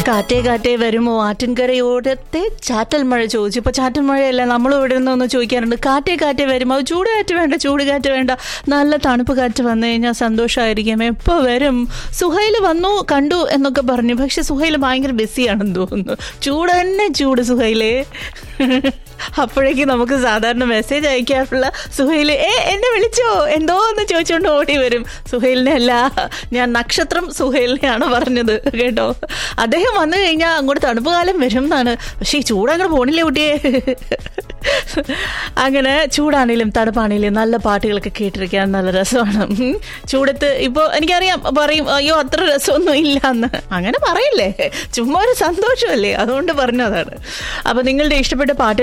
കാറ്റേ കാറ്റേ വരുമോ ആറ്റിൻകരയോടത്തെ ചാറ്റൽ മഴ ചോദിച്ചു ഇപ്പൊ ചാറ്റൽ മഴയല്ല നമ്മൾ ഇവിടെ നിന്ന് ഒന്ന് ചോദിക്കാറുണ്ട് കാറ്റേ കാറ്റേ വരുമോ ചൂട് കാറ്റ് വേണ്ട ചൂട് കാറ്റ് വേണ്ട നല്ല തണുപ്പ് കാറ്റ് വന്നു കഴിഞ്ഞാൽ സന്തോഷമായിരിക്കും എപ്പോ വരും സുഹൈൽ വന്നു കണ്ടു എന്നൊക്കെ പറഞ്ഞു പക്ഷെ സുഹൈൽ ഭയങ്കര ബിസിയാണെന്ന് തോന്നുന്നു ചൂട് തന്നെ ചൂട് സുഹൈലേ അപ്പോഴേക്ക് നമുക്ക് സാധാരണ മെസ്സേജ് അയക്കാറുള്ള സുഹൈൽ ഏ എന്നെ വിളിച്ചോ എന്തോ എന്ന് ചോദിച്ചുകൊണ്ട് ഓടി വരും സുഹൈലിനെ അല്ല ഞാൻ നക്ഷത്രം സുഹൈലിനെയാണ് പറഞ്ഞത് കേട്ടോ അദ്ദേഹം വന്നു കഴിഞ്ഞാൽ അങ്ങോട്ട് തണുപ്പ് കാലം വരും എന്നാണ് പക്ഷേ ഈ ചൂടങ്ങോട്ട് പോണില്ലേ കുട്ടിയെ അങ്ങനെ ചൂടാണേലും തണുപ്പാണേലും നല്ല പാട്ടുകളൊക്കെ കേട്ടിരിക്കാൻ നല്ല രസമാണ് ഉം. ചൂടത്ത് ഇപ്പോൾ എനിക്കറിയാം പറയും അയ്യോ അത്ര രസമൊന്നും ഇല്ല എന്ന് അങ്ങനെ പറയില്ലേ ചുമ്മാ ഒരു സന്തോഷമല്ലേ അതുകൊണ്ട് പറഞ്ഞതാണ് അപ്പൊ നിങ്ങളുടെ ഇഷ്ടപ്പെട്ട പാട്ട്